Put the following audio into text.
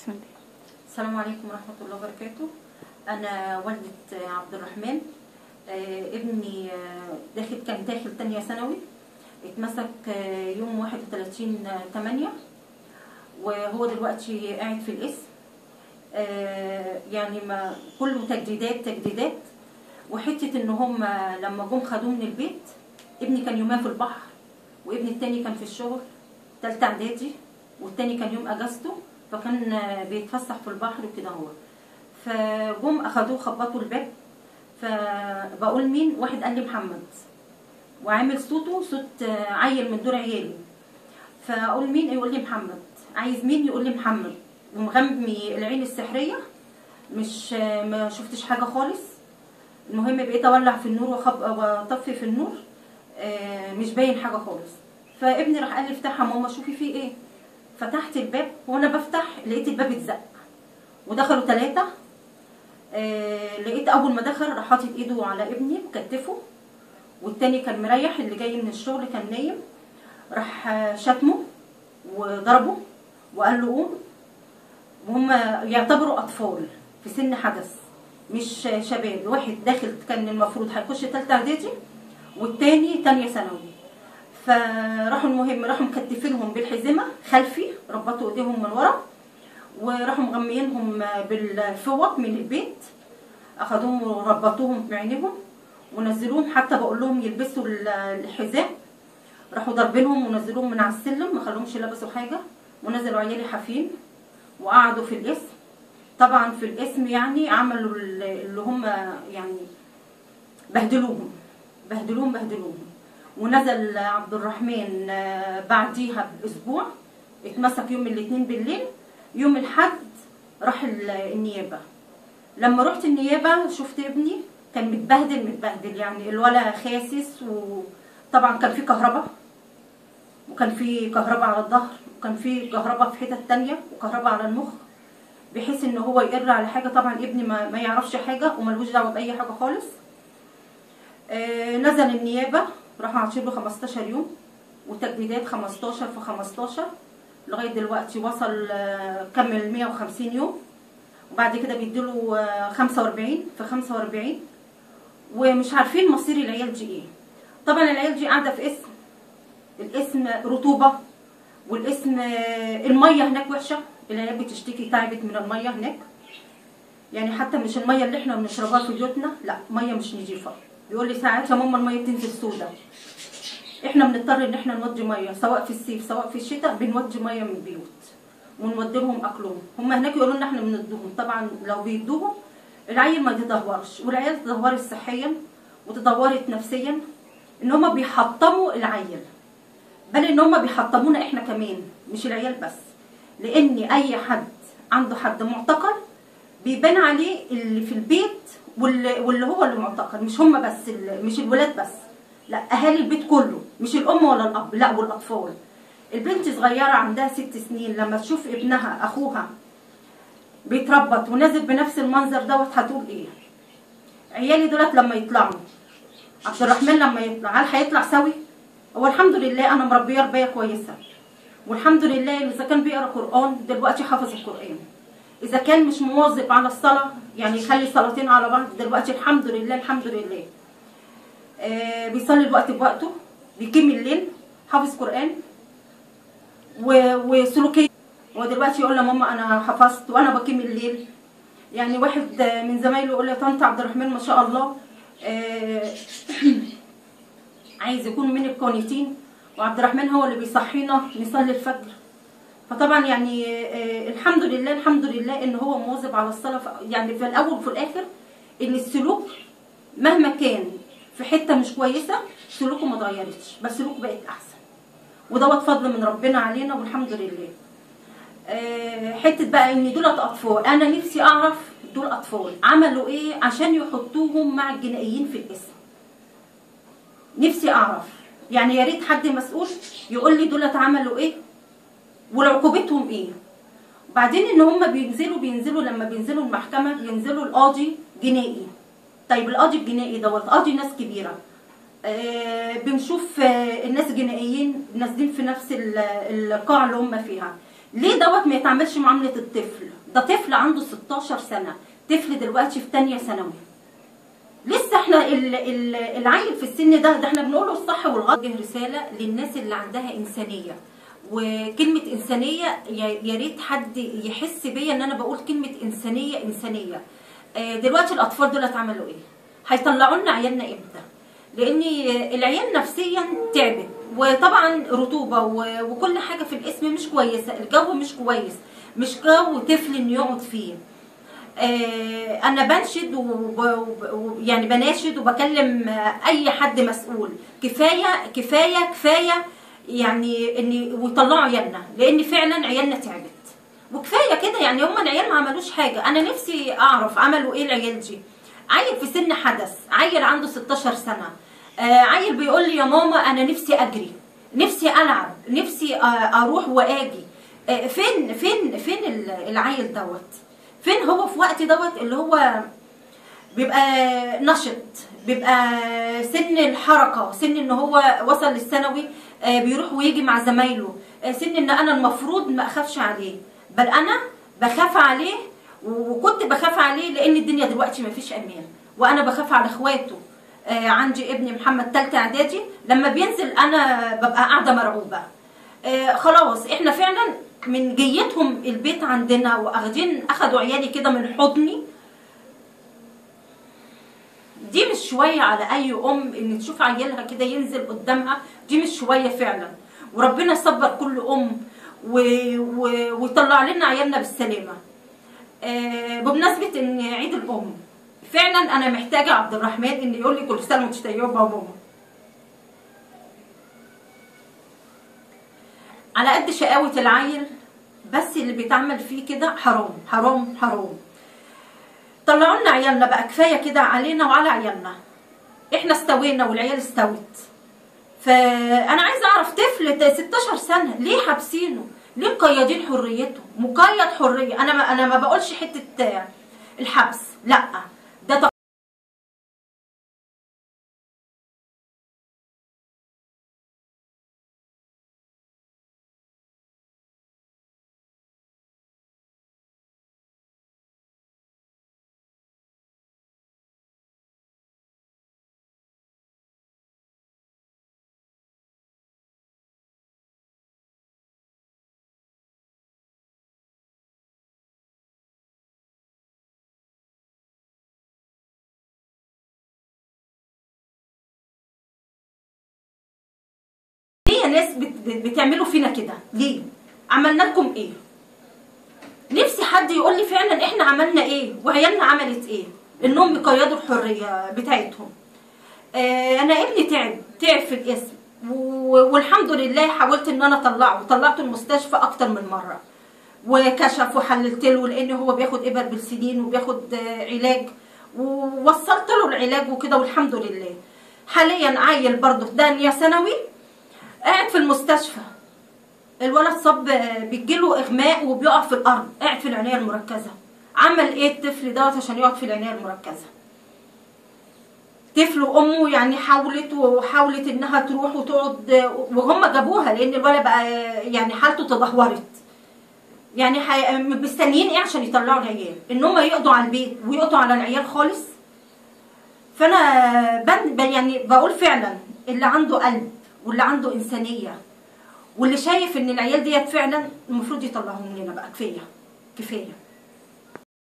بسم الله السلام عليكم ورحمة الله وبركاته أنا والدة عبد الرحمن آه، ابني آه، داخل كان داخل تانية ثانوي اتمسك آه، يوم 31 8 وهو دلوقتي قاعد في القسم آه، يعني ما كله تجديدات تجديدات وحتة ان هم لما جم خدوه من البيت ابني كان يومين في البحر وابني التاني كان في الشغل تالتة اعدادي والتاني كان يوم اجازته فكان آه، بيتفسح في البحر وكده هو فجم اخدوه خبطوا الباب فبقول مين واحد قال لي محمد وعامل صوته صوت آه، عيل من دور عيالي فاقول مين يقول لي محمد عايز مين يقول لي محمد ومغمي العين السحريه مش آه، ما شفتش حاجه خالص المهم بقيت اولع في النور وخب واطفي في النور آه، مش باين حاجه خالص فابني راح قال لي افتحها ماما شوفي فيه ايه فتحت الباب وانا بفتح لقيت الباب اتزق ودخلوا ثلاثه آه، لقيت اول ما دخل راح حاطط ايده على ابني بكتفه والتاني كان مريح اللي جاي من الشغل كان نايم راح آه، شتمه وضربه وقال له قوم وهم يعتبروا اطفال في سن حدث مش شباب واحد داخل كان المفروض هيخش تالتة اعدادي والتاني تانية ثانوي فراحوا المهم راحوا مكتفينهم بالحزمة خلفي ربطوا ايديهم من ورا وراحوا مغميينهم بالفوط من البيت اخدوهم وربطوهم بعينيهم ونزلوهم حتى بقول لهم يلبسوا ال- الحزام راحوا ضاربينهم ونزلوهم من على السلم ما خلوهمش لبسوا حاجه ونزلوا عيالي حافين وقعدوا في القسم طبعا في القسم يعني عملوا ال- اللي هم يعني بهدلوهم بهدلوهم بهدلوهم ونزل عبد الرحمن آه، بعديها باسبوع اتمسك يوم الاثنين بالليل يوم الحد راح ال- النيابه لما رحت النيابه شفت ابني كان متبهدل متبهدل يعني الولا خاسس وطبعا كان في كهرباء وكان في كهرباء على الظهر وكان في كهرباء في حتت تانية وكهرباء على المخ بحيث ان هو يقر على حاجه طبعا ابني ما, ما يعرفش حاجه وملوش دعوه باي حاجه خالص آه نزل النيابه راح عاطيله 15 يوم وتجديدات 15 في 15 لغايه دلوقتي وصل آه، كمل 150 يوم وبعد كده بيديله آه، 45 في 45 ومش عارفين مصير العيال دي ايه طبعا العيال دي قاعده في اسم الاسم رطوبه والاسم آه، الميه هناك وحشه العيال بتشتكي تعبت من الميه هناك يعني حتى مش الميه اللي احنا بنشربها في بيوتنا لا ميه مش نظيفه بيقول لي ساعات يا ماما الميه بتنزل سودا احنا بنضطر ان احنا نودي ميه سواء في الصيف سواء في الشتاء بنودي ميه من البيوت ونودي لهم اكلهم هم هناك يقولوا لنا احنا بندوهم طبعا لو بيدوهم العيل ما يتدهورش والعيال تدهورت صحيا وتدهورت نفسيا ان هم بيحطموا العيل بل ان هم بيحطمونا احنا كمان مش العيال بس لان اي حد عنده حد معتقل بيبان عليه اللي في البيت واللي, واللي هو اللي معتقل مش هم بس ال- مش الولاد بس لا اهالي البيت كله مش الام ولا الاب لا والاطفال البنت صغيره عندها ست سنين لما تشوف ابنها اخوها بيتربط ونازل بنفس المنظر دوت هتقول ايه عيالي دولت لما يطلعوا عبد الرحمن لما يطلع هل هيطلع سوي هو الحمد لله انا مربيه ربيه كويسه والحمد لله اذا كان بيقرا قران دلوقتي حافظ القران اذا كان مش مواظب على الصلاه يعني يخلي صلاتين على بعض دلوقتي الحمد لله الحمد لله آه بيصلي الوقت بوقته بيقيم الليل حافظ قران و- وسلوكيه هو دلوقتي يقول لماما انا حفظت وانا بقيم الليل يعني واحد آه، من زمايله يقول لي طنط عبد الرحمن ما شاء الله آه، عايز يكون من القانتين وعبد الرحمن هو اللي بيصحينا نصلي الفجر فطبعا يعني آه، الحمد لله الحمد لله ان هو مواظب على الصلاه ف- يعني في الاول وفي الاخر ان السلوك مهما كان في حته مش كويسه سلوكه ما اتغيرتش بس سلوكه بقت احسن ودوت فضل من ربنا علينا والحمد لله آه، حته بقى ان دول اطفال انا نفسي اعرف دول اطفال عملوا ايه عشان يحطوهم مع الجنائيين في الاسم نفسي اعرف يعني يا ريت حد مسؤول يقول لي دول عملوا ايه وعقوبتهم ايه وبعدين ان هم بينزلوا بينزلوا لما بينزلوا المحكمه بينزلوا القاضي جنائي طيب القاضي الجنائي دوت قاضي ناس كبيره آه بنشوف آه الناس الجنائيين نازلين في نفس ال- القاعه اللي هم فيها ليه دوت ما يتعملش معامله الطفل ده طفل عنده 16 سنه طفل دلوقتي في تانية ثانوي لسه احنا ال- ال- العيل في السن ده ده احنا بنقوله الصح والغلط وجه رساله للناس اللي عندها انسانيه وكلمه انسانيه يا يا ريت حد يحس بيا ان انا بقول كلمه انسانيه انسانيه آه، دلوقتي الاطفال دول عملوا ايه هيطلعوا لنا عيالنا امتى لان العيال نفسيا تعبت وطبعا رطوبه و- وكل حاجه في الاسم مش كويسه الجو مش كويس مش جو طفل انه يقعد فيه آه، انا بنشد وب... وب... وب- يعني بناشد وبكلم آه، اي حد مسؤول كفايه كفايه كفايه يعني ان ويطلعوا عيالنا لان فعلا عيالنا تعبت وكفايه كده يعني هم العيال ما عملوش حاجه انا نفسي اعرف عملوا ايه العيال دي عيل في سن حدث عيل عنده 16 سنه آه، عيل بيقول لي يا ماما انا نفسي اجري نفسي العب نفسي آه، اروح واجي آه، فين فين فين ال- العيل دوت فين هو في وقت دوت اللي هو بيبقى نشط بيبقى سن الحركه سن ان هو وصل للثانوي آه، بيروح ويجي مع زمايله آه، سن ان انا المفروض ما اخافش عليه بل انا بخاف عليه وكنت بخاف عليه لان الدنيا دلوقتي ما فيش امان وانا بخاف على اخواته آه، عندي ابني محمد تالتة اعدادي لما بينزل انا ببقى قاعده مرعوبه آه، خلاص احنا فعلا من جيتهم البيت عندنا واخدين اخدوا عيالي كده من حضني دي مش شوية على أي أم إن تشوف عيالها كده ينزل قدامها دي مش شوية فعلا وربنا يصبر كل أم و... و... ويطلع لنا عيالنا بالسلامة آه بمناسبة إن عيد الأم فعلا أنا محتاجة عبد الرحمن إن يقول لي كل سنة وأنت طيبة يا ماما على قد شقاوة العيل بس اللي بيتعمل فيه كده حرام حرام حرام طلعوا لنا عيالنا بقى كفايه كده علينا وعلى عيالنا احنا استوينا والعيال استوت فانا عايزه اعرف طفل ده 16 سنه ليه حابسينه ليه مقيدين حريته مقيد حريه انا ما انا ما بقولش حته الحبس لا ده تق- ليه يا ناس بت- بت- بتعملوا فينا كده ليه عملنا لكم ايه نفسي حد يقول لي فعلا احنا عملنا ايه وعيالنا عملت ايه انهم يقيدوا الحريه بتاعتهم آه انا ابني تعب تعب في الاسم و- والحمد لله حاولت ان انا اطلعه وطلعته المستشفى اكتر من مره وكشف وحللت له لان هو بياخد ابر بالسنين وبياخد آه، علاج ووصلت له العلاج وكده والحمد لله حاليا عيل برضه في دانيا ثانوي قاعد في المستشفى الولد صب بيجيله اغماء وبيقع في الارض قاعد في العنايه المركزه عمل ايه الطفل دوت عشان يقعد في العنايه المركزه طفل وامه يعني حاولت وحاولت انها تروح وتقعد وهم جابوها لان الولد بقى يعني حالته تدهورت يعني حي... مستنيين ايه عشان يطلعوا العيال ان هم يقضوا على البيت ويقضوا على العيال خالص فانا بن... بن- يعني بقول فعلا اللي عنده قلب واللي عنده انسانيه واللي شايف ان العيال ديت فعلا المفروض يطلعهم لنا بقى كفايه كفايه